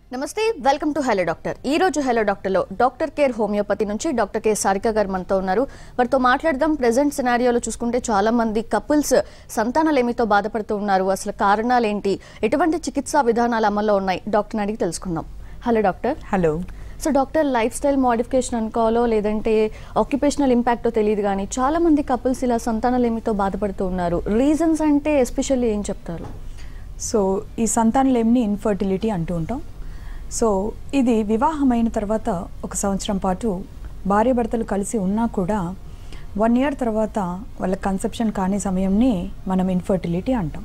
నమస్తే welcome to hello doctor ఈ రోజు హలో డాక్టర్లో డాక్టర్ కేర్ హోమియోపతి నుంచి డాక్టర్ కే సారిక గారు మనతో ఉన్నారు వారితో మాట్లాడదాం ప్రెసెంట్ సినారియోలో చూసుకుంటే చాలా మంది కపుల్స్ సంతానలేమితో బాధపడుతూ ఉన్నారు అసలు కారణాలు ఏంటి ఎటువంటి చికిత్సా విధానాలు అమల్లో ఉన్నాయి డాక్టర్ని అడిగి తెలుసుకుందాం hello doctor hello so doctor life style modification అనుకోవాలో లేదంటే ఆక్యుపేషనల్ ఇంపాక్టో తెలియదు కానీ చాలా మంది కపుల్స్ ఇలా సంతానలేమితో బాధపడుతూ ఉన్నారు రీజన్స్ అంటే ఎస్పెషల్లీ ఏం చెప్తారు సో ఈ సంతానలేమిని ఇన్ఫర్టిలిటీ అంటూ ఉంటాం సో ఇది వివాహమైన తర్వాత ఒక సంవత్సరం పాటు భార్యాభర్తలు కలిసి ఉన్నా కూడా వన్ ఇయర్ తర్వాత వాళ్ళ కన్సెప్షన్ కాని సమయంని మనం ఇన్ఫర్టిలిటీ అంటాం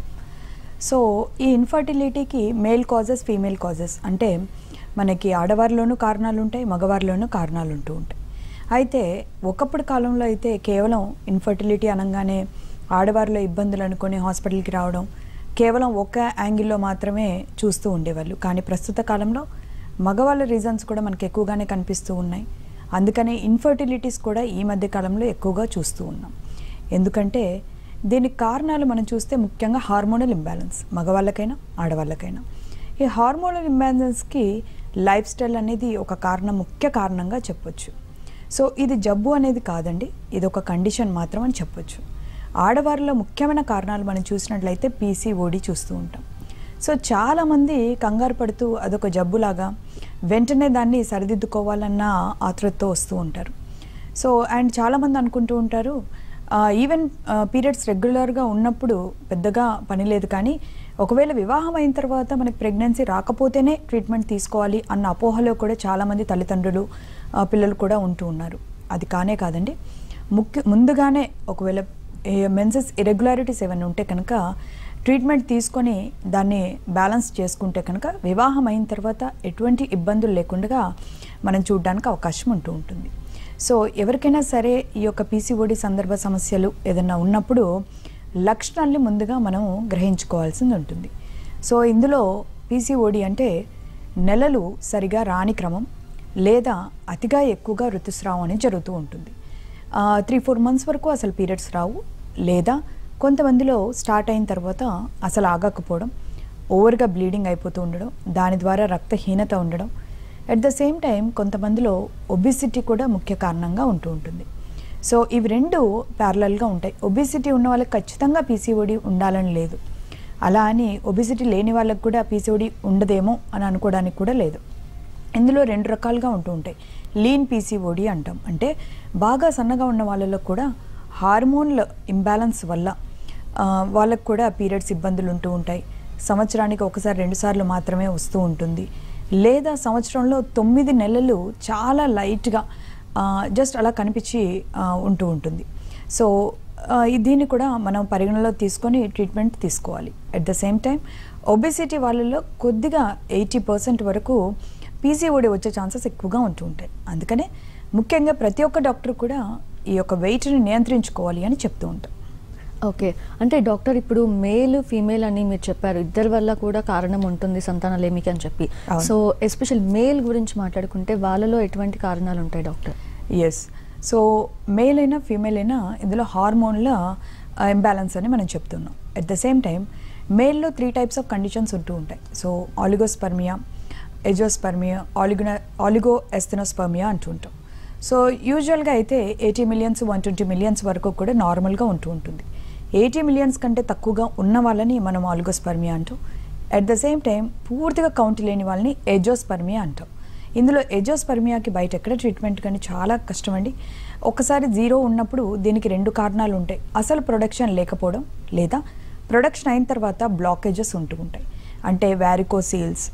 సో ఈ ఇన్ఫర్టిలిటీకి మేల్ కాజెస్ ఫీమేల్ కాజెస్ అంటే మనకి ఆడవారిలోనూ కారణాలు ఉంటాయి మగవారిలోనూ కారణాలు ఉంటూ ఉంటాయి అయితే ఒకప్పటి కాలంలో అయితే కేవలం ఇన్ఫర్టిలిటీ అనగానే ఆడవారిలో ఇబ్బందులు అనుకొని హాస్పిటల్కి రావడం కేవలం ఒక యాంగిల్లో మాత్రమే చూస్తూ ఉండేవాళ్ళు కానీ ప్రస్తుత కాలంలో మగవాళ్ళ రీజన్స్ కూడా మనకి ఎక్కువగానే కనిపిస్తూ ఉన్నాయి అందుకనే ఇన్ఫర్టిలిటీస్ కూడా ఈ మధ్య కాలంలో ఎక్కువగా చూస్తూ ఉన్నాం ఎందుకంటే దీనికి కారణాలు మనం చూస్తే ముఖ్యంగా హార్మోనల్ ఇంబ్యాలెన్స్ మగవాళ్ళకైనా ఆడవాళ్ళకైనా ఈ హార్మోనల్ ఇంబ్యాలెన్స్కి లైఫ్ స్టైల్ అనేది ఒక కారణం ముఖ్య కారణంగా చెప్పొచ్చు సో ఇది జబ్బు అనేది కాదండి ఇది ఒక కండిషన్ మాత్రం అని చెప్పొచ్చు ఆడవారిలో ముఖ్యమైన కారణాలు మనం చూసినట్లయితే పీసీఓడి చూస్తూ ఉంటాం సో చాలామంది కంగారు పడుతూ అదొక జబ్బులాగా వెంటనే దాన్ని సరిదిద్దుకోవాలన్న ఆతృతతో వస్తూ ఉంటారు సో అండ్ చాలామంది అనుకుంటూ ఉంటారు ఈవెన్ పీరియడ్స్ రెగ్యులర్గా ఉన్నప్పుడు పెద్దగా పని లేదు కానీ ఒకవేళ వివాహం అయిన తర్వాత మనకి ప్రెగ్నెన్సీ రాకపోతేనే ట్రీట్మెంట్ తీసుకోవాలి అన్న అపోహలో కూడా చాలామంది తల్లిదండ్రులు ఆ, పిల్లలు కూడా ఉంటూ ఉన్నారు అది కానే కాదండి ముఖ్య ముందుగానే ఒకవేళ మెన్సెస్ ఇరెగ్యులారిటీస్ ఏమైనా ఉంటే కనుక ట్రీట్మెంట్ తీసుకొని దాన్ని బ్యాలెన్స్ చేసుకుంటే కనుక వివాహం అయిన తర్వాత ఎటువంటి ఇబ్బందులు లేకుండా మనం చూడడానికి అవకాశం ఉంటూ ఉంటుంది సో ఎవరికైనా సరే ఈ యొక్క పీసీఓడి సందర్భ సమస్యలు ఏదైనా ఉన్నప్పుడు లక్షణాల్ని ముందుగా మనం గ్రహించుకోవాల్సింది ఉంటుంది సో ఇందులో పీసీఓడి అంటే నెలలు సరిగా రాని క్రమం లేదా అతిగా ఎక్కువగా ఋతుస్రావం అనేది జరుగుతూ ఉంటుంది త్రీ ఫోర్ మంత్స్ వరకు అసలు పీరియడ్స్ రావు లేదా కొంతమందిలో స్టార్ట్ అయిన తర్వాత అసలు ఆగకపోవడం ఓవర్గా బ్లీడింగ్ అయిపోతూ ఉండడం దాని ద్వారా రక్తహీనత ఉండడం అట్ ద సేమ్ టైం కొంతమందిలో ఒబిసిటీ కూడా ముఖ్య కారణంగా ఉంటూ ఉంటుంది సో ఇవి రెండు ప్యారలల్గా ఉంటాయి ఒబిసిటీ ఉన్న వాళ్ళకి ఖచ్చితంగా పీసీఓడి ఉండాలని లేదు అలా అని ఒబిసిటీ లేని వాళ్ళకి కూడా పీసీఓడి ఉండదేమో అని అనుకోవడానికి కూడా లేదు ఇందులో రెండు రకాలుగా ఉంటూ ఉంటాయి లీన్ పీసీఓడి అంటాం అంటే బాగా సన్నగా ఉన్న వాళ్ళలో కూడా హార్మోన్ల ఇంబ్యాలెన్స్ వల్ల ఆ, వాళ్ళకు కూడా పీరియడ్స్ ఇబ్బందులు ఉంటూ ఉంటాయి సంవత్సరానికి ఒకసారి రెండుసార్లు మాత్రమే వస్తూ ఉంటుంది లేదా సంవత్సరంలో తొమ్మిది నెలలు చాలా లైట్గా జస్ట్ అలా కనిపించి ఆ, ఉంటూ ఉంటుంది సో ఆ, ఈ- దీన్ని కూడా మనం పరిగణలో తీసుకొని ట్రీట్మెంట్ తీసుకోవాలి at the same time obesity వాళ్ళలో కొద్దిగా ఎయిటీ పర్సెంట్ వరకు పీసీఓడి వచ్చే ఛాన్సెస్ ఎక్కువగా ఉంటూ ఉంటాయి అందుకనే ముఖ్యంగా ప్రతి ఒక్క డాక్టర్ కూడా ఈ యొక్క వెయిట్ని నియంత్రించుకోవాలి అని చెప్తూ ఉంటాం ఓకే అంటే డాక్టర్ ఇప్పుడు మేల్ ఫీమేల్ అని మీరు చెప్పారు ఇద్దరి వల్ల కూడా కారణం ఉంటుంది సంతానలేమికి అని చెప్పి అవును. సో ఎస్పెషల్ మేల్ గురించి మాట్లాడుకుంటే వాళ్ళలో ఎటువంటి కారణాలు ఉంటాయి డాక్టర్ ఎస్ సో మేల్ అయినా ఫీమేల్ అయినా ఇందులో హార్మోన్ల ఇంబ్యాలెన్స్ అని మనం చెప్తున్నాం అట్ ద సేమ్ టైం మేల్లో త్రీ టైప్స్ ఆఫ్ కండిషన్స్ ఉంటూ ఉంటాయి so oligospermia azoospermia oligo oligo asthenospermia అంటుంటాం సో యూజువల్గా అయితే eighty millions one twenty millions వరకు కూడా నార్మల్గా ఉంటూ ఉంటుంది ఎయిటీ మిలియన్స్ కంటే తక్కువగా ఉన్న వాళ్ళని మనం ఆలిగోస్పర్మియా అంటాం అట్ ద సేమ్ టైం పూర్తిగా కౌంట్ లేని వాళ్ళని ఎజోస్పర్మియా అంటాం ఇందులో ఎజోస్పర్మియాకి బయట ఎక్కడ ట్రీట్మెంట్ కానీ చాలా కష్టం అండి ఒకసారి జీరో ఉన్నప్పుడు దీనికి రెండు కారణాలు ఉంటాయి అసలు ప్రొడక్షన్ లేకపోవడం లేదా ప్రొడక్షన్ అయిన తర్వాత బ్లాకేజెస్ ఉంటూ ఉంటాయి అంటే వ్యారికోసీల్స్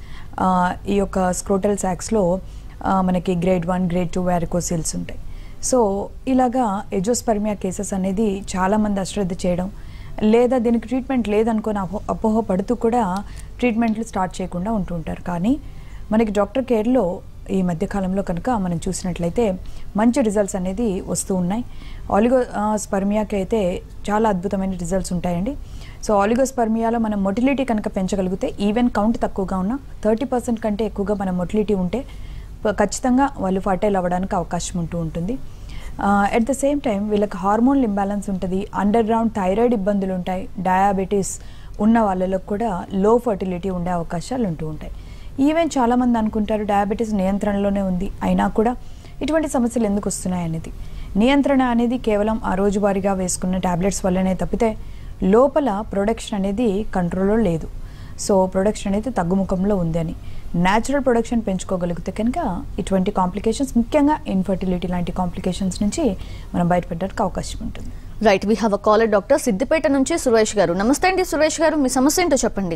ఈ యొక్క స్క్రోటల్ శాక్స్లో మనకి grade one grade two varicoceles ఉంటాయి సో ఇలాగా ఎజోస్పర్మియా కేసెస్ అనేది చాలామంది అశ్రద్ధ చేయడం లేదా దీనికి ట్రీట్మెంట్ లేదనుకొని అపో అపోహ పడుతూ కూడా ట్రీట్మెంట్లు స్టార్ట్ చేయకుండా ఉంటూ ఉంటారు కానీ మనకి డాక్టర్ కేర్లో ఈ మధ్యకాలంలో కనుక మనం చూసినట్లయితే మంచి రిజల్ట్స్ అనేది వస్తూ ఉన్నాయి ఆలిగో ఆ, స్పర్మియాకి అయితే చాలా అద్భుతమైన రిజల్ట్స్ ఉంటాయండి సో ఆలిగోస్పర్మియాలో మనం మొటిలిటీ కనుక పెంచగలిగితే ఈవెన్ కౌంట్ తక్కువగా ఉన్న థర్టీ పర్సెంట్ కంటే ఎక్కువగా మన మొటిలిటీ ఉంటే ప- ఖచ్చితంగా వాళ్ళు ఫర్టైల్ అవ్వడానికి అవకాశం ఉంటూ ఉంటుంది అట్ ద సేమ్ టైం వీళ్ళకి హార్మోన్ ఇంబ్యాలెన్స్ ఉంటుంది అండర్ గ్రౌండ్ థైరాయిడ్ ఇబ్బందులు ఉంటాయి డయాబెటీస్ ఉన్న వాళ్ళలో కూడా లో ఫర్టిలిటీ ఉండే అవకాశాలు ఉంటూ ఉంటాయి ఈవెన్ చాలామంది అనుకుంటారు డయాబెటీస్ నియంత్రణలోనే ఉంది అయినా కూడా ఇటువంటి సమస్యలు ఎందుకు వస్తున్నాయి అనేది నియంత్రణ అనేది కేవలం ఆ రోజువారీగా వేసుకున్న టాబ్లెట్స్ వల్లనే తప్పితే లోపల ప్రొడక్షన్ అనేది కంట్రోల్లో లేదు సో ప్రొడక్షన్ అనేది తగ్గుముఖంలో ఉందని న్యాచురల్ ప్రొడక్షన్ పెంచుకోగలిగితే కనుక ఇటువంటి కాంప్లికేషన్స్ ముఖ్యంగా ఇన్ఫర్టిలిటీ లాంటి కాంప్లికేషన్స్ నుంచి మనం బయటపడడానికి అవకాశం ఉంటుంది right we have a caller doctor Siddipet నుంచి సురేష్ గారు నమస్తే అండి సురేష్ గారు మీ సమస్య ఏంటో చెప్పండి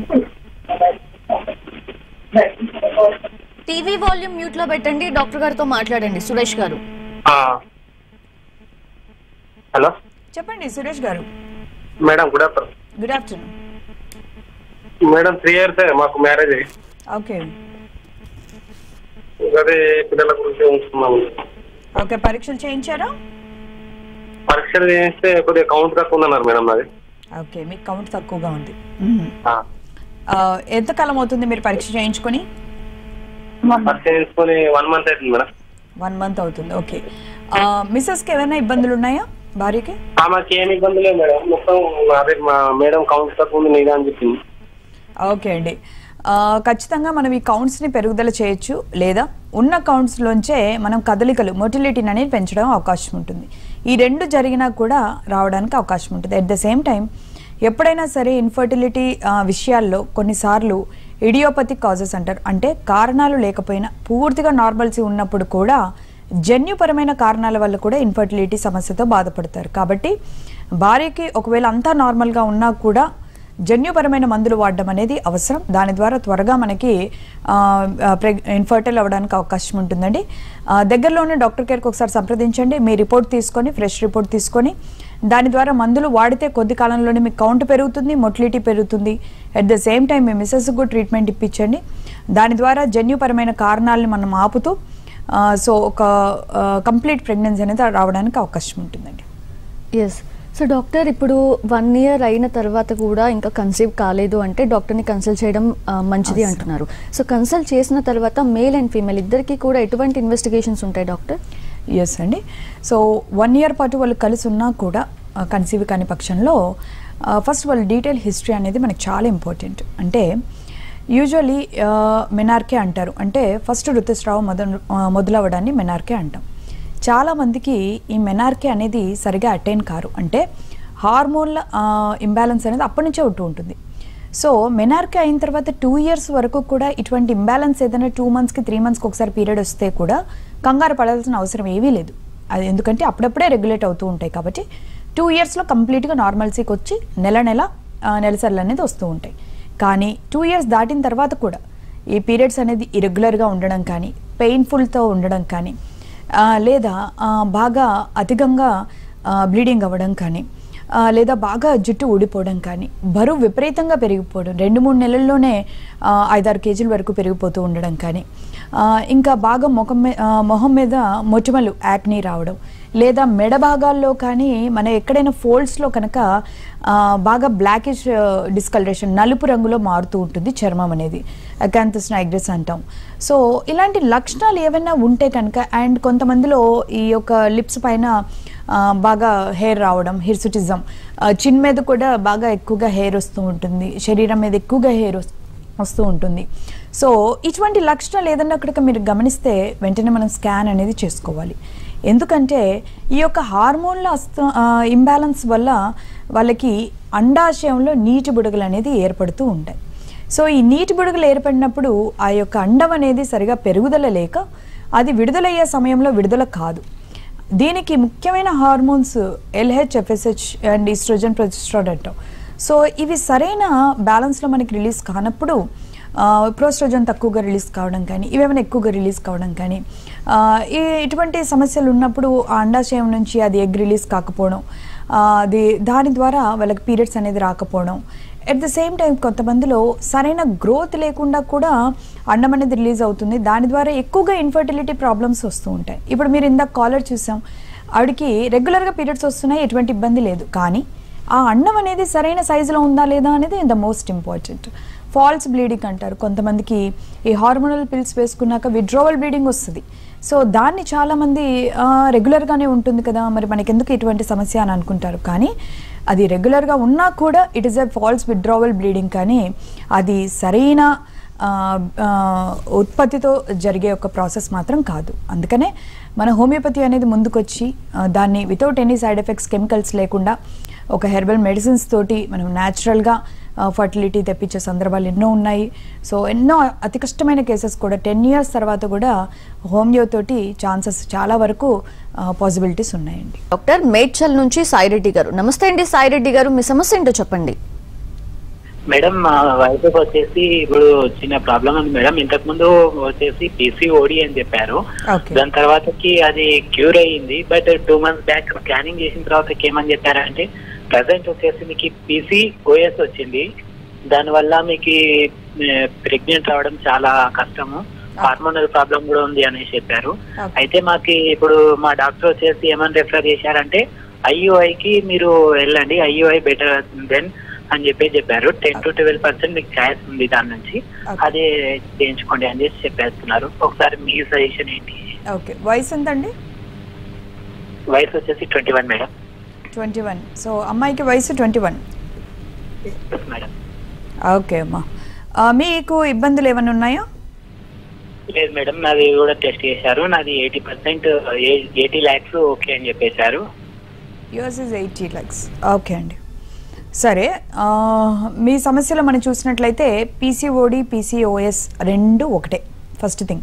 టీవీ వాల్యూమ్ మ్యూట్ లో పెట్టండి డాక్టర్ గారితో మాట్లాడండి సురేష్ గారు ఆ. హలో చెప్పండి Suresh garu madam good afternoon good afternoon madam three years మాకు మ్యారేజ్ అయ్యి ఓకే అదే పిల్లల గురించి ఉంచుకున్నాము ఓకే పరీక్షలు చేయించారా పరీక్షలు చేస్తే కొద్దిగా కౌంట్ తక్కువ ఉందన్నారు మేడం నాది ఓకే మీకు కౌంట్ తక్కువగా ఉంది ఆ. ఆ, ఎంతకాలం అవుతుంది మీరు పరీక్ష చేయించుకొని పరీక్ష చేసుకొని వన్ మంత్ అవుతుంది మేడం వన్ మంత్ అవుతుంది ఓకే ఆ, మిస్సెస్కి ఏమైనా ఇబ్బందులు ఉన్నాయా భార్యకి ఆమెకి ఏమి ఇబ్బంది లేదు మేడం మొత్తం అదే మా మేడం కౌంట్ తక్కువ ఉంది నీదా అని చెప్పింది ఓకే అండి ఆ, ఖచ్చితంగా మనం ఈ కౌంట్స్ని పెరుగుదల చేయొచ్చు లేదా ఉన్న కౌంట్స్లోంచే మనం కదలికలు మొటిలిటీని అనేది పెంచడం అవకాశం ఉంటుంది ఈ రెండు జరిగినా కూడా రావడానికి అవకాశం ఉంటుంది అట్ ద సేమ్ టైం ఎప్పుడైనా సరే ఇన్ఫర్టిలిటీ విషయాల్లో కొన్నిసార్లు ఇడియోపతిక్ కాజెస్ అంటారు అంటే కారణాలు లేకపోయినా పూర్తిగా నార్మల్సీ ఉన్నప్పుడు కూడా జన్యుపరమైన కారణాల వల్ల కూడా ఇన్ఫర్టిలిటీ సమస్యతో బాధపడతారు కాబట్టి భార్యకి ఒకవేళ అంతా నార్మల్గా ఉన్నా కూడా జన్యుపరమైన మందులు వాడడం అనేది అవసరం దాని ద్వారా త్వరగా మనకి ఇన్ఫర్టైల్ అవ్వడానికి అవకాశం ఉంటుందండి ఆ, దగ్గరలోనే డాక్టర్ కేర్కి ఒకసారి సంప్రదించండి మీ రిపోర్ట్ తీసుకొని ఫ్రెష్ రిపోర్ట్ తీసుకొని దాని ద్వారా మందులు వాడితే కొద్ది కాలంలోనే మీ కౌంట్ పెరుగుతుంది మొటిలిటీ పెరుగుతుంది అట్ ద సేమ్ టైం మీ మిస్సెస్ కూడా ట్రీట్మెంట్ ఇప్పించండి దాని ద్వారా జన్యుపరమైన కారణాలను మనం ఆపుతూ ఆ, సో ఒక కంప్లీట్ ప్రెగ్నెన్సీ అనేది రావడానికి అవకాశం ఉంటుందండి ఎస్ సో డాక్టర్ ఇప్పుడు వన్ ఇయర్ అయిన తర్వాత కూడా ఇంకా కన్సీవ్ కాలేదు అంటే డాక్టర్ని కన్సల్ట్ చేయడం ఆ, మంచిది అంటున్నారు సో కన్సల్ట్ చేసిన తర్వాత మేల్ అండ్ ఫీమేల్ ఇద్దరికి కూడా ఎటువంటి ఇన్వెస్టిగేషన్స్ ఉంటాయి డాక్టర్ ఎస్ అండి సో వన్ ఇయర్ పాటు వాళ్ళు కలిసి ఉన్నా కూడా కన్సీవ్ కాని పక్షంలో ఫస్ట్ వాళ్ళ డీటెయిల్ హిస్టరీ అనేది మనకి చాలా ఇంపార్టెంట్ అంటే యూజువలీ మెనార్కే అంటారు అంటే ఫస్ట్ ఋతుస్రావం మొద మొదలవ్వడాన్ని మెనార్కే అంటాం చాలామందికి ఈ మెనార్కే అనేది సరిగా అటైన్ కారు అంటే హార్మోన్ల ఇంబ్యాలెన్స్ అనేది అప్పటి నుంచే ఉంటూ ఉంటుంది సో మెనార్కే అయిన తర్వాత టూ ఇయర్స్ వరకు కూడా ఇటువంటి ఇంబ్యాలెన్స్ ఏదైనా టూ మంత్స్కి త్రీ మంత్స్కి ఒకసారి పీరియడ్ వస్తే కూడా కంగారు పడాల్సిన అవసరం ఏమీ లేదు అది ఎందుకంటే అప్పుడప్పుడే రెగ్యులేట్ అవుతూ ఉంటాయి కాబట్టి టూ ఇయర్స్లో కంప్లీట్గా నార్మల్సీకి వచ్చి నెల నెల ఆ, నెలసర్లు అనేది వస్తూ ఉంటాయి కానీ టూ ఇయర్స్ దాటిన తర్వాత కూడా ఈ పీరియడ్స్ అనేది ఇరెగ్యులర్గా ఉండడం కానీ పెయిన్ఫుల్తో ఉండడం కానీ ఆ, లేదా ఆ, బాగా అధికంగా బ్లీడింగ్ అవ్వడం కానీ ఆ, లేదా బాగా జుట్టు ఊడిపోవడం కానీ బరువు విపరీతంగా పెరిగిపోవడం రెండు మూడు నెలల్లోనే ఆ, ఐదారు కేజీల వరకు పెరిగిపోతూ ఉండడం కానీ ఆ, ఇంకా బాగా ముఖం మీద మొహం మీద మొటిమలు యాక్నీ రావడం లేదా మెడ భాగాల్లో కానీ మన ఎక్కడైనా ఫోల్డ్స్లో కనుక ఆ, బాగా బ్లాకిష్ డిస్కలరేషన్ నలుపు రంగులో మారుతూ ఉంటుంది చర్మం అనేది అకాంతస్ నైగ్రెస్ అంటాం సో ఇలాంటి లక్షణాలు ఏమైనా ఉంటే కనుక అండ్ కొంతమందిలో ఈ యొక్క లిప్స్ పైన ఆ, బాగా హెయిర్ రావడం హిర్సుటిజం చిన్ మీద కూడా బాగా ఎక్కువగా హెయిర్ వస్తూ ఉంటుంది శరీరం మీద ఎక్కువగా హెయిర్ వస్తూ ఉంటుంది సో ఇటువంటి లక్షణాలు ఏదన్నా కనుక మీరు గమనిస్తే వెంటనే మనం స్కాన్ అనేది చేసుకోవాలి ఎందుకంటే ఈ యొక్క హార్మోన్ల అస్త ఇంబ్యాలెన్స్ వల్ల వాళ్ళకి అండాశయంలో నీటి బుడగలు అనేది ఏర్పడుతూ ఉంటాయి సో ఈ నీటి బుడగలు ఏర్పడినప్పుడు ఆ యొక్క అండం అనేది సరిగా పెరుగుదల లేక అది విడుదలయ్యే సమయంలో విడుదల కాదు దీనికి ముఖ్యమైన hormones LH FSH and oestrogen progesterone అంటాం సో ఇవి సరైన బ్యాలెన్స్లో మనకి రిలీజ్ కానప్పుడు ప్రోస్ట్రోజన్ తక్కువగా రిలీజ్ కావడం కానీ ఇవేమైనా ఎక్కువగా రిలీజ్ కావడం కానీ ఆ, ఈ ఇటువంటి సమస్యలు ఉన్నప్పుడు ఆ అండాశయం నుంచి అది ఎగ్ రిలీజ్ కాకపోవడం ఆ, అది దాని ద్వారా వాళ్ళకి పీరియడ్స్ అనేది రాకపోవడం ఎట్ ద సేమ్ టైం కొంతమందిలో సరైన గ్రోత్ లేకుండా కూడా అండం అనేది రిలీజ్ అవుతుంది దాని ద్వారా ఎక్కువగా ఇన్ఫర్టిలిటీ ప్రాబ్లమ్స్ వస్తూ ఉంటాయి ఇప్పుడు మీరు ఇందాక కాలర్ చూసాం ఆవిడకి రెగ్యులర్గా పీరియడ్స్ వస్తున్నాయి ఎటువంటి ఇబ్బంది లేదు కానీ ఆ అండం అనేది సరైన సైజులో ఉందా లేదా అనేది the most important false bleeding అంటారు కొంతమందికి ఈ హార్మోనల్ పిల్స్ వేసుకున్నాక విడ్రోవల్ బ్లీడింగ్ వస్తుంది సో దాన్ని చాలామంది ఆ, రెగ్యులర్గానే ఉంటుంది కదా మరి మనకెందుకు ఇటువంటి సమస్య అని అనుకుంటారు కానీ అది రెగ్యులర్గా ఉన్నా కూడా it is a false withdrawal bleeding కానీ అది సరైన ఆ, ఆ, ఉత్పత్తితో జరిగే ఒక ప్రాసెస్ మాత్రం కాదు అందుకనే మన హోమియోపతి అనేది ముందుకొచ్చి ఆ, దాన్ని without any side effects chemicals లేకుండా ఒక హెర్బల్ మెడిసిన్స్ తోటి మనం న్యాచురల్గా ఫర్టిలిటీ తెప్పించే సందర్భాలు ఎన్నో ఉన్నాయి సో ఎన్నో అతి కష్టమైన కేసెస్ కూడా టెన్ ఇయర్స్ తర్వాత కూడా హోమియో తోటి ఛాన్సెస్ చాలా వరకు పాసిబిలిటీస్ ఉన్నాయండి డాక్టర్ మేడ్చల్ నుంచి సాయిరెడ్డి గారు నమస్తే అండి సాయిరెడ్డి గారు మీ సమస్య ఏంటో చెప్పండి మేడం మా వైఫ్ వచ్చేసి ఇప్పుడు చిన్న ప్రాబ్లం ఉంది మేడం ఇంతకు ముందు వచ్చేసి పీసీఓడి అని చెప్పారు Okay. దాని తర్వాతకి అది క్యూర్ అయ్యింది but two months back scanning చేసిన తర్వాత ఏమని చెప్పారంటే ప్రజెంట్ వచ్చేసి మీకు పీసీఓఎస్ వచ్చింది దానివల్ల మీకు ప్రెగ్నెంట్ రావడం చాలా కష్టము హార్మోనల్ ప్రాబ్లం కూడా ఉంది అనేసి చెప్పారు Okay. అయితే మాకు ఇప్పుడు మా డాక్టర్ వచ్చేసి ఏమని రెఫర్ చేశారంటే IUI కి మీరు వెళ్ళండి ఐయుఐ బెటర్ దెన్ అని చెప్పి చెప్పారు టెన్ టు ట్వెల్వ్ పర్సెంట్ మీకు ఛాయిస్ ఉంది దాని నుంచి Okay. అదే చేయించుకోండి అని చెప్పి చెప్పేస్తున్నారు ఒకసారి మీ సజెషన్ ఏంటి ఓకే వయసు ఎంతండి వయసు వచ్చేసి twenty one madam twenty one so అమ్మాయికి వయసు ట్వంటీ వన్ మేడం ఓకే అమ్మా ఆ, మీకు ఇబ్బందులు ఏమైనా ఉన్నాయా లేదు మేడం నాది కూడా టెస్ట్ చేశారు నాది eighty percent eighty lakhs okay అని చెప్పేశారు us is eighty lakhs okay అండి సరే ఆ, మీ సమస్యలో మనం చూసినట్లయితే పీసీఓడి పీసీఓఎస్ రెండు ఒకటే ఫస్ట్ థింగ్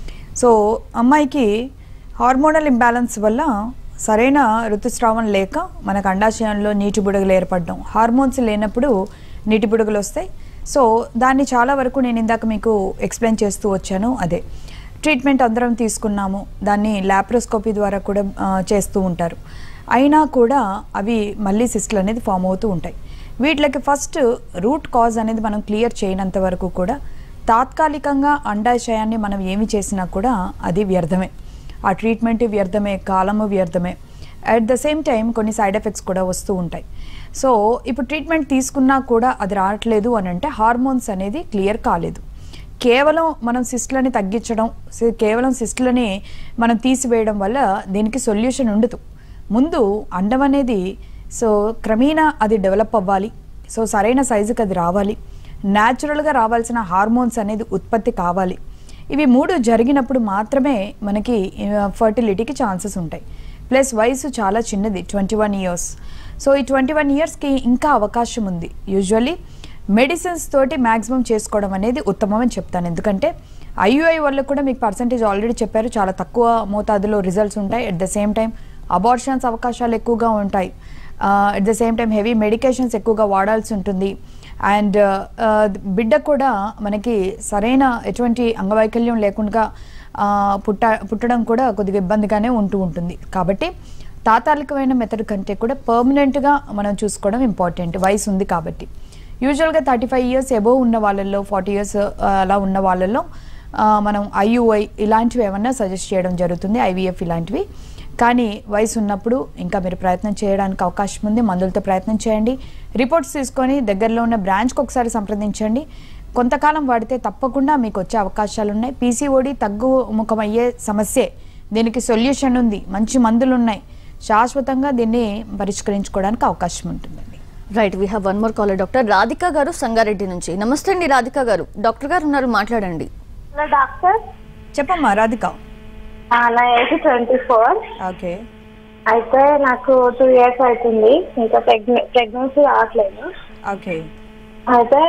సో అమ్మాయికి హార్మోనల్ ఇంబ్యాలెన్స్ వల్ల సరైన ఋతుస్రావం లేక మనకు అండాశయంలో నీటి బుడగలు ఏర్పడడం హార్మోన్స్ లేనప్పుడు నీటి బుడగలు వస్తాయి సో దాన్ని చాలా వరకు నేను ఇందాక మీకు ఎక్స్ప్లెయిన్ చేస్తూ వచ్చాను అదే ట్రీట్మెంట్ అందరం తీసుకున్నాము దాన్ని ల్యాప్రోస్కోపీ ద్వారా కూడా ఆ, చేస్తూ ఉంటారు అయినా కూడా అవి మళ్ళీ సిస్టులు అనేది ఫామ్ అవుతూ ఉంటాయి వీటికి ఫస్ట్ రూట్ కాజ్ అనేది మనం క్లియర్ చేయనంత వరకు కూడా తాత్కాలికంగా అండాశయాన్ని మనం ఏమి చేసినా కూడా అది వ్యర్థమే ఆ ట్రీట్మెంట్ వ్యర్థమే కాలము వ్యర్థమే అట్ ద సేమ్ టైం కొన్ని సైడ్ ఎఫెక్ట్స్ కూడా వస్తూ ఉంటాయి సో ఇప్పుడు ట్రీట్మెంట్ తీసుకున్నా కూడా అది రావట్లేదు అని అంటే హార్మోన్స్ అనేది క్లియర్ కాలేదు కేవలం మనం సిస్ట్లని తగ్గించడం సి- కేవలం సిస్ట్లని మనం తీసివేయడం వల్ల దీనికి సొల్యూషన్ ఉండదు ముందు అండం అనేది సో క్రమేణా అది డెవలప్ అవ్వాలి సో సరైన సైజుకి అది రావాలి న్యాచురల్గా రావాల్సిన హార్మోన్స్ అనేది ఉత్పత్తి కావాలి ఇవి మూడు జరిగినప్పుడు మాత్రమే మనకి ఫర్టిలిటీకి ఛాన్సెస్ ఉంటాయి ప్లస్ వయసు చాలా చిన్నది ట్వంటీ వన్ ఇయర్స్ సో ఈ ట్వంటీ వన్ ఇయర్స్కి ఇంకా అవకాశం ఉంది యూజువల్లీ మెడిసిన్స్ తోటి మ్యాక్సిమం చేసుకోవడం అనేది ఉత్తమం అని చెప్తాను ఎందుకంటే ఐయుఐ వల్ల కూడా మీకు పర్సంటేజ్ ఆల్రెడీ చెప్పారు చాలా తక్కువ మోతాదులో రిజల్ట్స్ ఉంటాయి at the same time abortions అవకాశాలు ఎక్కువగా ఉంటాయి at the same time heavy medications ఎక్కువగా వాడాల్సి ఉంటుంది అండ్ బిడ్డ కూడా మనకి సరైన ఎటువంటి అంగవైకల్యం లేకుండా ఆ, పుట్ట పుట్టడం కూడా కొద్దిగా ఇబ్బందిగానే ఉంటూ ఉంటుంది కాబట్టి తాత్కాలికమైన మెథడ్ కంటే కూడా పర్మనెంట్గా మనం చూసుకోవడం ఇంపార్టెంట్ వయసు ఉంది కాబట్టి యూజువల్గా థర్టీ ఫైవ్ ఇయర్స్ ఎబోవ్ ఉన్న వాళ్ళల్లో ఫార్టీ ఇయర్స్ అలా ఉన్న వాళ్ళల్లో ఆ, మనం ఐయుఐ ఇలాంటివి ఏమన్నా సజెస్ట్ చేయడం జరుగుతుంది ఐవీఎఫ్ ఇలాంటివి కానీ వయసు ఉన్నప్పుడు ఇంకా మీరు ప్రయత్నం చేయడానికి అవకాశం ఉంది మందులతో ప్రయత్నం చేయండి రిపోర్ట్స్ తీసుకొని దగ్గరలో ఉన్న బ్రాంచ్కి ఒకసారి సంప్రదించండి కొంతకాలం వాడితే తప్పకుండా మీకు వచ్చే అవకాశాలు ఉన్నాయి పీసీఓడి తగ్గుముఖమయ్యే సమస్యే దీనికి సొల్యూషన్ ఉంది మంచి మందులు ఉన్నాయి శాశ్వతంగా దీన్ని పరిష్కరించుకోవడానికి అవకాశం ఉంటుందండి right we have one more caller doctor Radhika garu Sangareddy నుంచి నమస్తే అండి రాధిక గారు డాక్టర్ గారు ఉన్నారు మాట్లాడండి హలో డాక్టర్ చెప్పమ్మా రాధిక ఆ, నా ఏజ్ ట్వంటీ ఫోర్ ఓకే అయితే నాకు టూ ఇయర్స్ అవుతుంది ఇంకా ప్రెగ్నె ప్రెగ్నెన్సీ రావట్లేదు ఓకే అయితే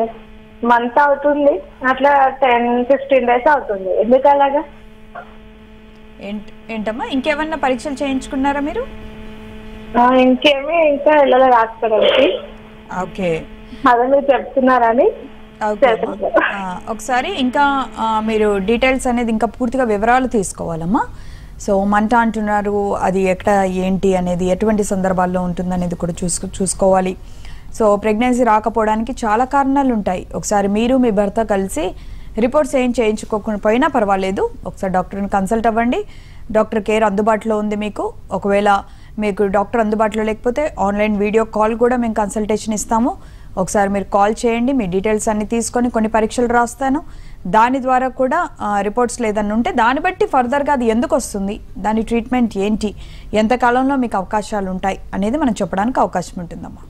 మంత్ అవుతుంది అట్లా టెన్ ఫిఫ్టీన్ డేస్ అవుతుంది ఎందుకు అలాగా ఏంట్ ఏంటమ్మా ఇంకేమన్నా పరీక్షలు చేయించుకున్నారా మీరు ఆ, ఇంకేమీ ఇంకా వెళ్ళలేదు హాస్పిటల్కి ఓకే అదే మీరు చెప్తున్నారని ఓకే అమ్మా. ఆ, ఒకసారి ఇంకా ఆ, మీరు డీటెయిల్స్ అనేది ఇంకా పూర్తిగా వివరాలు తీసుకోవాలమ్మా సో మంట అంటున్నారు అది ఎక్కడ ఏంటి అనేది ఎటువంటి సందర్భాల్లో ఉంటుంది అనేది కూడా చూసుకో చూసుకోవాలి సో ప్రెగ్నెన్సీ రాకపోవడానికి చాలా కారణాలు ఉంటాయి ఒకసారి మీరు మీ భర్త కలిసి రిపోర్ట్స్ ఏం చేయించుకోకుండా పోయినా పర్వాలేదు ఒకసారి డాక్టర్ని కన్సల్ట్ అవ్వండి డాక్టర్ కేర్ అందుబాటులో ఉంది మీకు ఒకవేళ మీకు డాక్టర్ అందుబాటులో లేకపోతే ఆన్లైన్ వీడియో కాల్ కూడా మేము కన్సల్టేషన్ ఇస్తాము ఒకసారి మీరు కాల్ చేయండి మీ డీటెయిల్స్ అన్ని తీసుకొని కొన్ని పరీక్షలు రాస్తాను దాని ద్వారా కూడా రిపోర్ట్స్ లేదని ఉంటే దాన్ని బట్టి ఫర్దర్గా అది ఎందుకు వస్తుంది దాని ట్రీట్మెంట్ ఏంటి ఎంత కాలంలో మీకు అవకాశాలు ఉంటాయి అనేది మనం చెప్పడానికి అవకాశం ఉంటుందమ్మా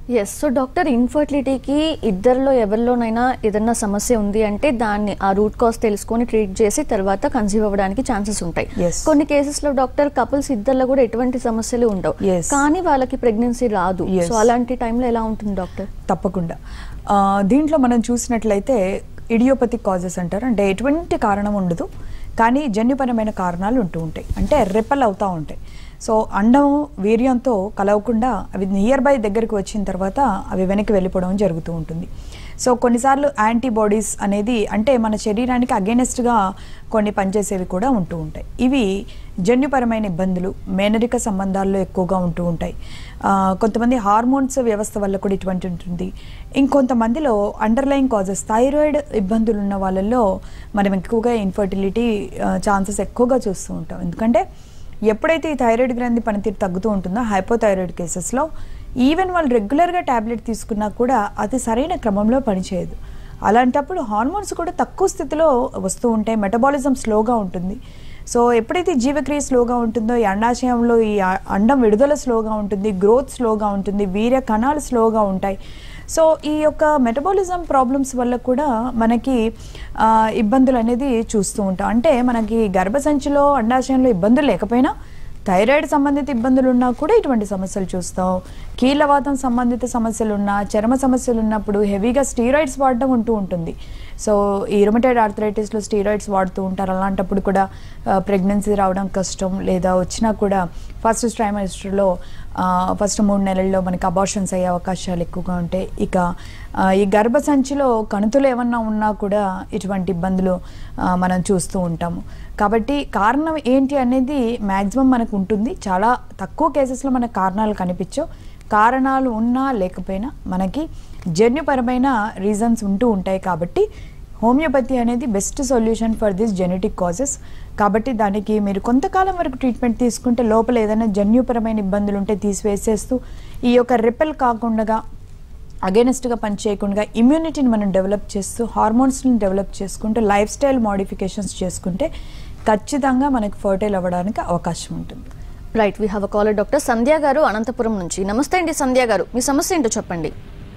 ఎస్ సో డాక్టర్ ఇన్ఫర్టిలిటీకి ఇద్దరిలో ఎవరిలోనైనా ఏదైనా సమస్య ఉంది అంటే దాన్ని ఆ రూట్ కాజ్ తెలుసుకొని ట్రీట్ చేసి తర్వాత కన్సీవ్ అవ్వడానికి ఛాన్సెస్ ఉంటాయి Yes. కొన్ని కేసెస్ లో డాక్టర్ కపుల్స్ ఇద్దరిలో కూడా ఎటువంటి సమస్యలు ఉండవు Yes. కానీ వాళ్ళకి ప్రెగ్నెన్సీ రాదు Yes. సో అలాంటి టైంలో ఎలా ఉంటుంది డాక్టర్ తప్పకుండా ఆ, దీంట్లో మనం చూసినట్లయితే ఇడియోపతిక్ కాజెస్ అంటారు అంటే ఎటువంటి కారణం ఉండదు కానీ జన్యుపరమైన కారణాలు ఉంటూ ఉంటాయి అంటే రెపల్ అవుతూ ఉంటాయి సో అండం వీర్యంతో కలవకుండా అవి నియర్ బై దగ్గరికి వచ్చిన తర్వాత అవి వెనక్కి వెళ్ళిపోవడం జరుగుతూ ఉంటుంది సో కొన్నిసార్లు యాంటీబాడీస్ అనేది అంటే మన శరీరానికి అగేనెస్ట్గా కొన్ని పనిచేసేవి కూడా ఉంటూ ఉంటాయి ఇవి జన్యుపరమైన ఇబ్బందులు మేనరిక సంబంధాల్లో ఎక్కువగా ఉంటూ ఉంటాయి ఆ, కొంతమంది హార్మోన్స్ వ్యవస్థ వల్ల కూడా ఇటువంటి ఉంటుంది ఇంకొంతమందిలో అండర్లైన్ కాజెస్ థైరాయిడ్ ఇబ్బందులు ఉన్న వాళ్ళల్లో మనం ఎక్కువగా ఇన్ఫర్టిలిటీ ఛాన్సెస్ ఎక్కువగా చూస్తూ ఉంటాం ఎందుకంటే ఎప్పుడైతే ఈ థైరాయిడ్ గ్రంథి పనితీరు తగ్గుతూ ఉంటుందో హైపోథైరాయిడ్ కేసెస్లో ఈవెన్ వాళ్ళు రెగ్యులర్గా ట్యాబ్లెట్ తీసుకున్నా కూడా అది సరైన క్రమంలో పనిచేయదు అలాంటప్పుడు హార్మోన్స్ కూడా తక్కువ స్థితిలో వస్తూ ఉంటాయి మెటబాలిజం స్లోగా ఉంటుంది సో ఎప్పుడైతే ఈ జీవక్రియ స్లోగా ఉంటుందో ఈ అండాశయంలో ఈ అ- అండం విడుదల స్లోగా ఉంటుంది గ్రోత్ స్లోగా ఉంటుంది వీర్య కణాలు స్లోగా ఉంటాయి సో ఈ యొక్క మెటబాలిజం ప్రాబ్లమ్స్ వల్ల కూడా మనకి ఆ, ఇబ్బందులు అనేది చూస్తూ ఉంటాం అంటే మనకి గర్భసంచిలో అండాశయంలో ఇబ్బందులు లేకపోయినా థైరాయిడ్ సంబంధిత ఇబ్బందులు ఉన్నా కూడా ఇటువంటి సమస్యలు చూస్తాం కీళ్ళవాతం సంబంధిత సమస్యలు ఉన్నా చర్మ సమస్యలు ఉన్నప్పుడు హెవీగా స్టీరాయిడ్స్ వాడడం ఉంటూ ఉంటుంది సో ఈ రుమటైడ్ ఆర్థరైటిస్లో స్టీరాయిడ్స్ వాడుతూ ఉంటారు అలాంటప్పుడు కూడా ప్రెగ్నెన్సీ రావడం కష్టం లేదా వచ్చినా కూడా ఫస్ట్ ట్రైమస్టర్లో ఫస్ట్ మూడు నెలల్లో మనకి అబార్షన్స్ అయ్యే అవకాశాలు ఎక్కువగా ఉంటాయి ఇక ఆ, ఈ గర్భసంచిలో కణుతులు ఏమన్నా ఉన్నా కూడా ఇటువంటి ఇబ్బందులు ఆ, మనం చూస్తూ ఉంటాము కాబట్టి కారణం ఏంటి అనేది మ్యాక్సిమం మనకు ఉంటుంది చాలా తక్కువ కేసెస్లో మనకు కారణాలు కనిపించవు కారణాలు ఉన్నా లేకపోయినా మనకి జన్యుపరమైన రీజన్స్ ఉంటూ ఉంటాయి కాబట్టి హోమియోపతి అనేది best solution for this genetic causes కాబట్టి దానికి మీరు కొంతకాలం వరకు ట్రీట్మెంట్ తీసుకుంటే లోపల ఏదైనా జన్యుపరమైన ఇబ్బందులు ఉంటే తీసివేసేస్తూ ఈ యొక్క రిపెల్ కాకుండా అగేనెస్ట్గా పనిచేయకుండా ఇమ్యూనిటీని మనం డెవలప్ చేస్తూ హార్మోన్స్ని డెవలప్ చేసుకుంటూ లైఫ్ స్టైల్ మోడిఫికేషన్స్ చేసుకుంటే ఖచ్చితంగా మనకి ఫర్టైల్ అవ్వడానికి అవకాశం ఉంటుంది right we have a caller doctor Sandhya garu Anantapur నుంచి నమస్తే అండి సంధ్య గారు మీ సమస్య ఏంటో చెప్పండి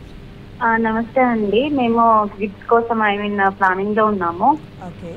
ఆ, నమస్తే అండి మేము కిడ్స్ కోసం ఐ మీన్ ప్లానింగ్ లో ఉన్నాము ఓకే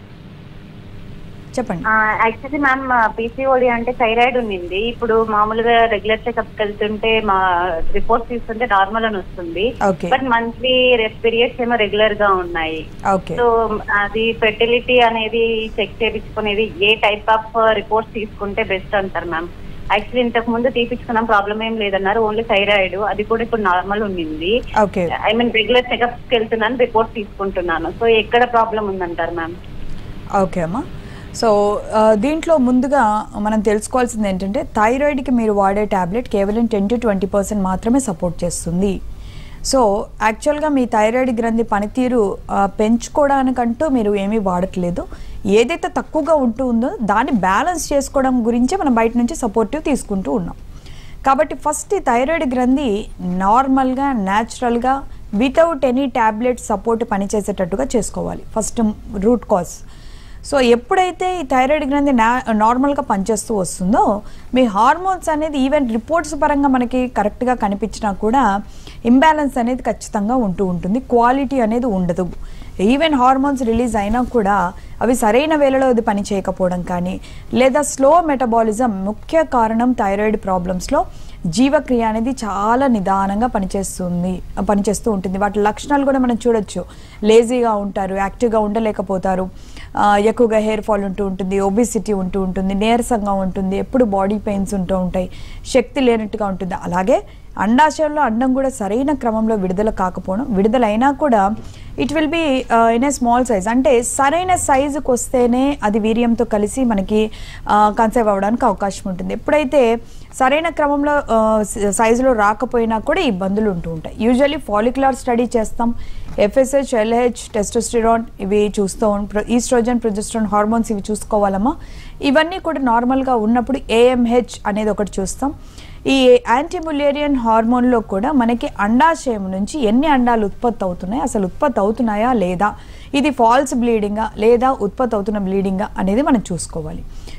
చెప్పండి యాక్చువల్లీ మ్యామ్ పీసీఓడి అంటే థైరాయిడ్ ఉండింది ఇప్పుడు మామూలుగా రెగ్యులర్ చెకప్ వెళ్తుంటే మా రిపోర్ట్స్ తీసుకుంటే నార్మల్ అని వస్తుంది ఓకే బట్ మంత్లీ పీరియడ్స్ ఏమో రెగ్యులర్ గా ఉన్నాయి ఓకే సో అది ఫెర్టిలిటీ అనేది చెక్ చేయించుకునేది ఏ టైప్ ఆఫ్ రిపోర్ట్స్ తీసుకుంటే బెస్ట్ అంటారు మ్యామ్ యాక్చువల్లీ ఇంతకు ముందు తీపించుకున్నాం ప్రాబ్లం ఏం లేదన్నారు ఓన్లీ థైరాయిడ్ అది కూడా ఇప్పుడు నార్మల్ ఉండింది okay I mean regular checkups కి వెళ్తున్నాను రిపోర్ట్ తీసుకుంటున్నాను సో ఎక్కడ ప్రాబ్లం ఉందంటారు మ్యామ్ ఓకే అమ్మా సో ఆ, దీంట్లో ముందుగా మనం తెలుసుకోవాల్సింది ఏంటంటే థైరాయిడ్కి మీరు వాడే ట్యాబ్లెట్ కేవలం టెన్ టు ట్వంటీ పర్సెంట్ మాత్రమే సపోర్ట్ చేస్తుంది సో యాక్చువల్గా మీ థైరాయిడ్ గ్రంథి పనితీరు ఆ, పెంచుకోవడానికంటూ మీరు ఏమీ వాడట్లేదు ఏదైతే తక్కువగా ఉంటూ ఉందో దాన్ని బ్యాలెన్స్ చేసుకోవడం గురించే మనం బయట నుంచి సపోర్టివ్ తీసుకుంటూ ఉన్నాం కాబట్టి ఫస్ట్ ఈ థైరాయిడ్ గ్రంథి నార్మల్గా న్యాచురల్గా వితౌట్ ఎనీ ట్యాబ్లెట్ సపోర్ట్ పనిచేసేటట్టుగా చేసుకోవాలి ఫస్ట్ రూట్ కాజ్ సో ఎప్పుడైతే ఈ థైరాయిడ్ గ్రంథి నా నార్మల్గా పనిచేస్తూ వస్తుందో మీ హార్మోన్స్ అనేది ఈవెన్ రిపోర్ట్స్ పరంగా మనకి కరెక్ట్గా కనిపించినా కూడా ఇంబ్యాలెన్స్ అనేది ఖచ్చితంగా ఉంటూ ఉంటుంది క్వాలిటీ అనేది ఉండదు ఈవెన్ హార్మోన్స్ రిలీజ్ అయినా కూడా అవి సరైన వేళలో అది పని చేయకపోవడం కానీ లేదా స్లో మెటబాలిజం ముఖ్య కారణం థైరాయిడ్ ప్రాబ్లమ్స్లో జీవక్రియ అనేది చాలా నిదానంగా పనిచేస్తుంది పనిచేస్తూ ఉంటుంది వాటి లక్షణాలు కూడా మనం చూడొచ్చు లేజీగా ఉంటారు యాక్టివ్గా ఉండలేకపోతారు ఆ, ఎక్కువగా హెయిర్ ఫాల్ ఉంటూ ఉంటుంది ఒబిసిటీ ఉంటూ ఉంటుంది నీరసంగా ఉంటుంది ఎప్పుడు బాడీ పెయిన్స్ ఉంటూ ఉంటాయి శక్తి లేనట్టుగా ఉంటుంది అలాగే అండాశయంలో అండం కూడా సరైన క్రమంలో విడుదల కాకపోవడం విడుదలైనా కూడా it will be in a small size అంటే సరైన సైజుకి వస్తేనే అది వీర్యంతో కలిసి మనకి కన్సర్వ్ అవ్వడానికి అవకాశం ఉంటుంది ఎప్పుడైతే సరైన క్రమంలో సైజులో రాకపోయినా కూడా ఇబ్బందులు ఉంటూ ఉంటాయి యూజువల్లీ ఫాలిక్యులర్ స్టడీ చేస్తాం ఎఫ్ఎస్హెచ్ ఎల్హెచ్ టెస్టోస్టిరాన్ ఇవి చూస్తూ ఈస్ట్రోజన్ ప్రొజెస్ట్రాన్ హార్మోన్స్ ఇవి చూసుకోవాలమ్మా ఇవన్నీ కూడా నార్మల్గా ఉన్నప్పుడు ఏఎంహెచ్ అనేది ఒకటి చూస్తాం ఈ యాంటీములేరియన్ హార్మోన్లో కూడా మనకి అండాశయం నుంచి ఎన్ని అండాలు ఉత్పత్తి అవుతున్నాయి అసలు ఉత్పత్తి అవుతున్నాయా లేదా ఇది ఫాల్స్ బ్లీడింగా లేదా ఉత్పత్తి అవుతున్న బ్లీడింగా అనేది మనం చూసుకోవాలి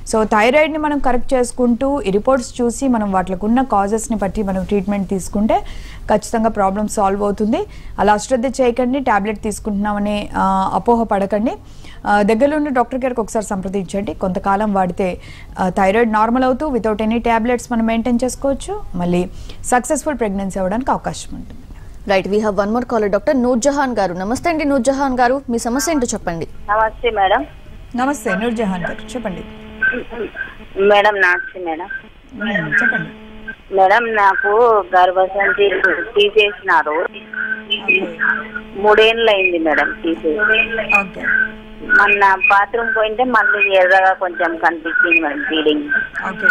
సో థైరాయిడ్ని మనం కరెక్ట్ చేసుకుంటూ ఈ రిపోర్ట్స్ చూసి మనం వాటికి ఉన్న కాజెస్ని బట్టి మనం ట్రీట్మెంట్ తీసుకుంటే ఖచ్చితంగా ప్రాబ్లమ్ సాల్వ్ అవుతుంది అలా అశ్రద్ధ చేయకండి ట్యాబ్లెట్ తీసుకుంటున్నామని ఆ, అపోహ పడకండి ఆ, దగ్గరలో ఉన్న డాక్టర్ గారికి ఒకసారి సంప్రదించండి కొంతకాలం వాడితే ఆ, థైరాయిడ్ నార్మల్ అవుతూ వితౌట్ ఎనీ ట్యాబ్లెట్స్ మనం మెయింటైన్ చేసుకోవచ్చు మళ్ళీ సక్సెస్ఫుల్ ప్రెగ్నెన్సీ అవ్వడానికి అవకాశం ఉంటుంది right we have one more caller doctor Noorjahan garu నమస్తే అండి నూర్జహాన్ గారు మీ సమస్య ఏంటో చెప్పండి నమస్తే మేడం నమస్తే నూర్జహాన్ గారు చెప్పండి మేడం నమస్తే మేడం మ్మ్, చెప్పండి మేడం నాకు గర్భసంచి తీసేసినారు మూడేళ్ళు అయింది మేడం తీసేసి ఓకే మొన్న బాత్రూమ్ పోయింటే మళ్ళీ ఎర్రగా కొంచెం కనిపించింది మేడం ఫీలింగ్ ఓకే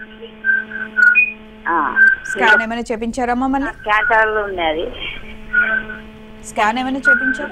స్కాన్ ఏమైనా చేపించారమ్మా మళ్ళీ క్యాన్సర్ ఉన్నది స్కాన్ ఏమైనా చేపించారా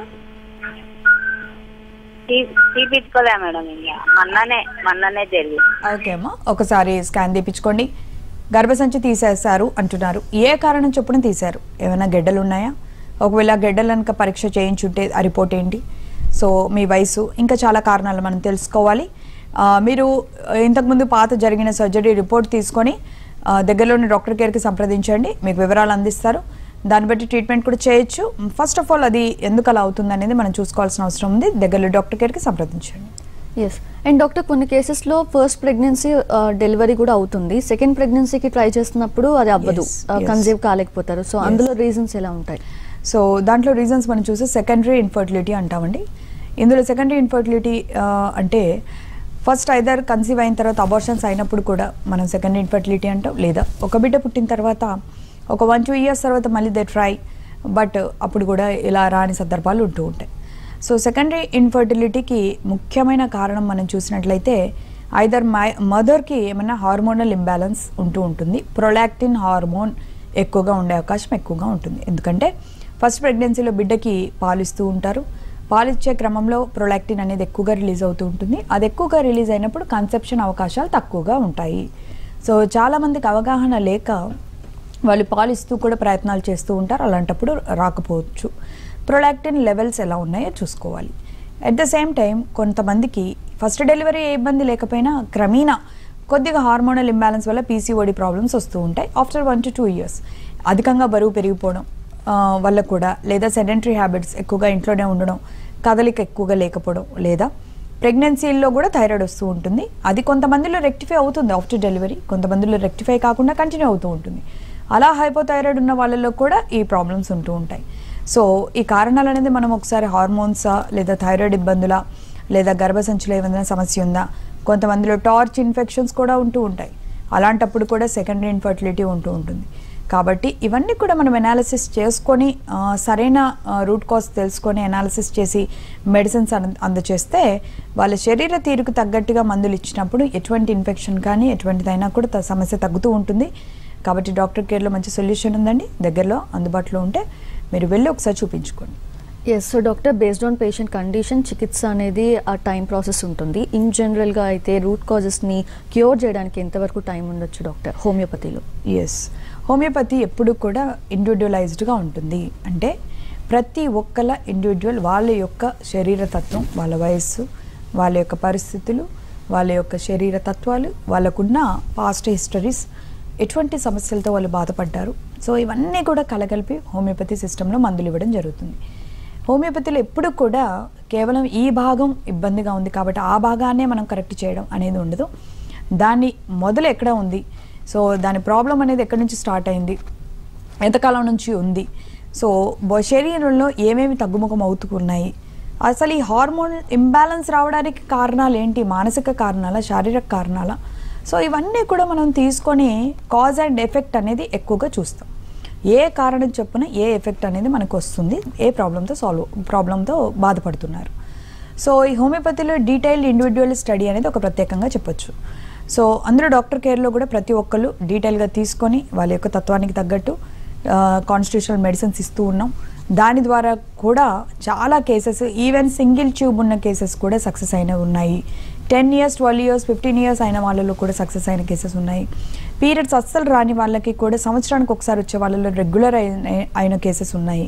తీ- తీపించుకోలే మేడం ఇంకా మొన్ననే మొన్ననే జరిగింది ఓకే అమ్మా ఒకసారి స్కాన్ తీపించుకోండి గర్భసంచి తీసేశారు అంటున్నారు ఏ కారణం చొప్పున తీశారు ఏమైనా గెడ్డలు ఉన్నాయా ఒకవేళ గెడ్డలు కనుక పరీక్ష చేయించుంటే ఆ రిపోర్ట్ ఏంటి సో మీ వయసు ఇంకా చాలా కారణాలు మనం తెలుసుకోవాలి ఆ, మీరు ఇంతకుముందు పాత జరిగిన సర్జరీ రిపోర్ట్ తీసుకొని ఆ, దగ్గరలోని డాక్టర్ కేర్కి సంప్రదించండి మీకు వివరాలు అందిస్తారు దాన్ని బట్టి ట్రీట్మెంట్ కూడా చేయొచ్చు ఫస్ట్ ఆఫ్ ఆల్ అది ఎందుకు అలా అవుతుంది అనేది మనం చూసుకోవాల్సిన అవసరం ఉంది దగ్గరలో డాక్టర్ కేర్కి సంప్రదించండి ఎస్ అండ్ డాక్టర్ కొన్ని కేసెస్లో ఫస్ట్ ప్రెగ్నెన్సీ డెలివరీ కూడా అవుతుంది సెకండ్ ప్రెగ్నెన్సీకి ట్రై చేస్తున్నప్పుడు అది అవ్వదు Yes, yes. కన్సీవ్ కాలేకపోతారు సో అందులో రీజన్స్ ఎలా ఉంటాయి సో దాంట్లో రీజన్స్ మనం చూస్తే సెకండరీ ఇన్ఫర్టిలిటీ అంటామండి ఇందులో సెకండరీ ఇన్ఫర్టిలిటీ అంటే ఫస్ట్ ఐదర్ కన్సీవ్ అయిన తర్వాత అబార్షన్స్ అయినప్పుడు కూడా మనం సెకండరీ ఇన్ఫర్టిలిటీ అంటాం లేదా ఒక బిడ్డ పుట్టిన తర్వాత ఒక వన్ టూ ఇయర్స్ తర్వాత మళ్ళీ దే ట్రై బట్ అప్పుడు కూడా ఇలా రాని సందర్భాలు ఉంటూ ఉంటాయి సో సెకండరీ ఇన్ఫర్టిలిటీకి ముఖ్యమైన కారణం మనం చూసినట్లయితే ఐదర్ మై మదర్కి ఏమైనా హార్మోనల్ ఇంబ్యాలెన్స్ ఉంటూ ఉంటుంది ప్రొలాక్టిన్ హార్మోన్ ఎక్కువగా ఉండే అవకాశం ఎక్కువగా ఉంటుంది ఎందుకంటే ఫస్ట్ ప్రెగ్నెన్సీలో బిడ్డకి పాలిస్తూ ఉంటారు పాలిచ్చే క్రమంలో ప్రొలాక్టిన్ అనేది ఎక్కువగా రిలీజ్ అవుతూ ఉంటుంది అది ఎక్కువగా రిలీజ్ అయినప్పుడు కన్సెప్షన్ అవకాశాలు తక్కువగా ఉంటాయి సో చాలామందికి అవగాహన లేక వాళ్ళు పాలిస్తూ కూడా ప్రయత్నాలు చేస్తూ ఉంటారు అలాంటప్పుడు రాకపోవచ్చు ప్రొలాక్టిన్ లెవెల్స్ ఎలా ఉన్నాయో చూసుకోవాలి అట్ ద సేమ్ టైం కొంతమందికి ఫస్ట్ డెలివరీ ఏ ఇబ్బంది లేకపోయినా క్రమేణా కొద్దిగా హార్మోనల్ ఇంబ్యాలెన్స్ వల్ల పీసీఓడి ప్రాబ్లమ్స్ వస్తూ ఉంటాయి after one to two years అధికంగా బరువు పెరిగిపోవడం ఆ, వల్ల కూడా లేదా సెడెంటరీ హ్యాబిట్స్ ఎక్కువగా ఇంట్లోనే ఉండడం కదలిక ఎక్కువగా లేకపోవడం లేదా ప్రెగ్నెన్సీల్లో కూడా థైరాయిడ్ వస్తూ ఉంటుంది అది కొంతమందిలో రెక్టిఫై అవుతుంది ఆఫ్టర్ డెలివరీ కొంతమందిలో రెక్టిఫై కాకుండా కంటిన్యూ అవుతూ ఉంటుంది అలా హైపోథైరాయిడ్ ఉన్న వాళ్ళలో కూడా ఈ ప్రాబ్లమ్స్ ఉంటూ ఉంటాయి సో ఈ కారణాలు అనేది మనం ఒకసారి హార్మోన్సా లేదా థైరాయిడ్ ఇబ్బందులా లేదా గర్భసంచిలో ఏమైనా సమస్య ఉందా కొంతమందిలో టార్చ్ ఇన్ఫెక్షన్స్ కూడా ఉంటూ ఉంటాయి అలాంటప్పుడు కూడా సెకండరీ ఇన్ఫర్టిలిటీ ఉంటూ ఉంటుంది కాబట్టి ఇవన్నీ కూడా మనం ఎనాలిసిస్ చేసుకొని ఆ, సరైన రూట్ కాజ్ తెలుసుకొని ఎనాలిసిస్ చేసి మెడిసిన్స్ అంద అందచేస్తే వాళ్ళ శరీర తీరుకు తగ్గట్టుగా మందులు ఇచ్చినప్పుడు ఎటువంటి ఇన్ఫెక్షన్ కానీ ఎటువంటిదైనా కూడా త- సమస్య తగ్గుతూ ఉంటుంది కాబట్టి డాక్టర్ కేర్లో మంచి సొల్యూషన్ ఉందండి దగ్గరలో అందుబాటులో ఉంటే మీరు వెళ్ళి ఒకసారి చూపించుకోండి yes so doctor based on patient condition చికిత్స అనేది ఆ టైం ప్రాసెస్ ఉంటుంది ఇన్ జనరల్గా అయితే రూట్ కాజెస్ని క్యూర్ చేయడానికి ఎంతవరకు టైం ఉండొచ్చు డాక్టర్ హోమియోపతిలో ఎస్ హోమియోపతి ఎప్పుడు కూడా ఇండివిజువలైజ్డ్గా ఉంటుంది అంటే ప్రతి ఒక్కల ఇండివిజువల్ వాళ్ళ యొక్క శరీర తత్వం వాళ్ళ వయస్సు వాళ్ళ యొక్క పరిస్థితులు వాళ్ళ యొక్క శరీర తత్వాలు వాళ్ళకున్న పాస్ట్ హిస్టరీస్ ఎటువంటి సమస్యలతో వాళ్ళు బాధపడ్డారు సో ఇవన్నీ కూడా కలగలిపి హోమియోపతి సిస్టంలో మందులు ఇవ్వడం జరుగుతుంది హోమియోపతిలో ఎప్పుడు కూడా కేవలం ఈ భాగం ఇబ్బందిగా ఉంది కాబట్టి ఆ భాగాన్నే మనం కరెక్ట్ చేయడం అనేది ఉండదు దాని మొదలు ఎక్కడ ఉంది సో దాని ప్రాబ్లం అనేది ఎక్కడి నుంచి స్టార్ట్ అయింది ఎంతకాలం నుంచి ఉంది సో బ- శరీరంలో ఏమేమి తగ్గుముఖం అవుతున్నాయి అసలు ఈ హార్మోన్ ఇంబ్యాలెన్స్ రావడానికి కారణాలు ఏంటి మానసిక కారణాలా శారీరక కారణాలా సో ఇవన్నీ కూడా మనం తీసుకొని కాజ్ అండ్ ఎఫెక్ట్ అనేది ఎక్కువగా చూస్తాం ఏ కారణం చొప్పున ఏ ఎఫెక్ట్ అనేది మనకు వస్తుంది ఏ ప్రాబ్లంతో సాల్వ్ ప్రాబ్లంతో బాధపడుతున్నారు సో ఈ హోమియోపతిలో డీటెయిల్డ్ ఇండివిజువల్ స్టడీ అనేది ఒక ప్రత్యేకంగా చెప్పొచ్చు సో అందరూ డాక్టర్ కేర్లో కూడా ప్రతి ఒక్కళ్ళు డీటెయిల్గా తీసుకొని వాళ్ళ యొక్క తత్వానికి తగ్గట్టు కాన్స్టిట్యూషనల్ మెడిసిన్స్ ఇస్తూ ఉన్నాం దాని ద్వారా కూడా చాలా కేసెస్ ఈవెన్ సింగిల్ ట్యూబ్ ఉన్న కేసెస్ కూడా సక్సెస్ అయినవి ఉన్నాయి ten years twelve years fifteen years అయిన వాళ్ళలో కూడా సక్సెస్ అయిన కేసెస్ ఉన్నాయి పీరియడ్స్ అస్సలు రాని వాళ్ళకి కూడా సంవత్సరానికి ఒకసారి వచ్చే వాళ్ళలో రెగ్యులర్ అయిన అయిన కేసెస్ ఉన్నాయి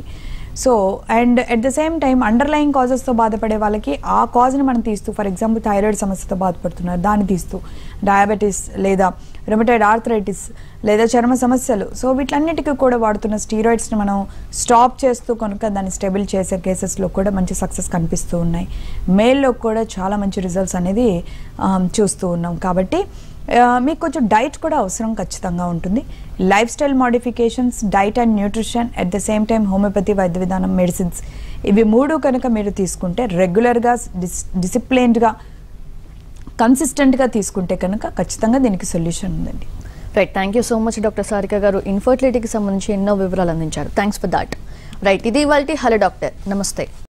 so and at the same time underline కాజెస్తో బాధపడే వాళ్ళకి ఆ కాజ్ని మనం తీస్తూ ఫర్ ఎగ్జాంపుల్ థైరాయిడ్ సమస్యతో బాధపడుతున్నారు దాన్ని తీస్తూ డయాబెటీస్ లేదా రిమటైడ్ ఆర్థరైటిస్ లేదా చర్మ సమస్యలు సో వీటన్నిటికీ కూడా వాడుతున్న స్టీరాయిడ్స్ని మనం స్టాప్ చేస్తూ కనుక దాన్ని స్టెబిల్ చేసే కేసెస్లో కూడా మంచి సక్సెస్ కనిపిస్తూ ఉన్నాయి మేల్లో కూడా చాలా మంచి రిజల్ట్స్ అనేది ఆ, చూస్తూ ఉన్నాం కాబట్టి ఆ, మీకు కొంచెం డైట్ కూడా అవసరం ఖచ్చితంగా ఉంటుంది lifestyle modifications diet and nutrition at the same time homeopathy వైద్య విధానం మెడిసిన్స్ ఇవి మూడు కనుక మీరు తీసుకుంటే రెగ్యులర్గా డిస్ డిసిప్లైన్డ్గా కన్సిస్టెంట్గా తీసుకుంటే కనుక ఖచ్చితంగా దీనికి సొల్యూషన్ ఉందండి right thank you so much doctor Sarika garu ఇన్ఫర్టిలిటీకి సంబంధించి ఎన్నో వివరాలు అందించారు థ్యాంక్స్ ఫర్ దాట్ రైట్ ఇది ఇవాళ హలో డాక్టర్ నమస్తే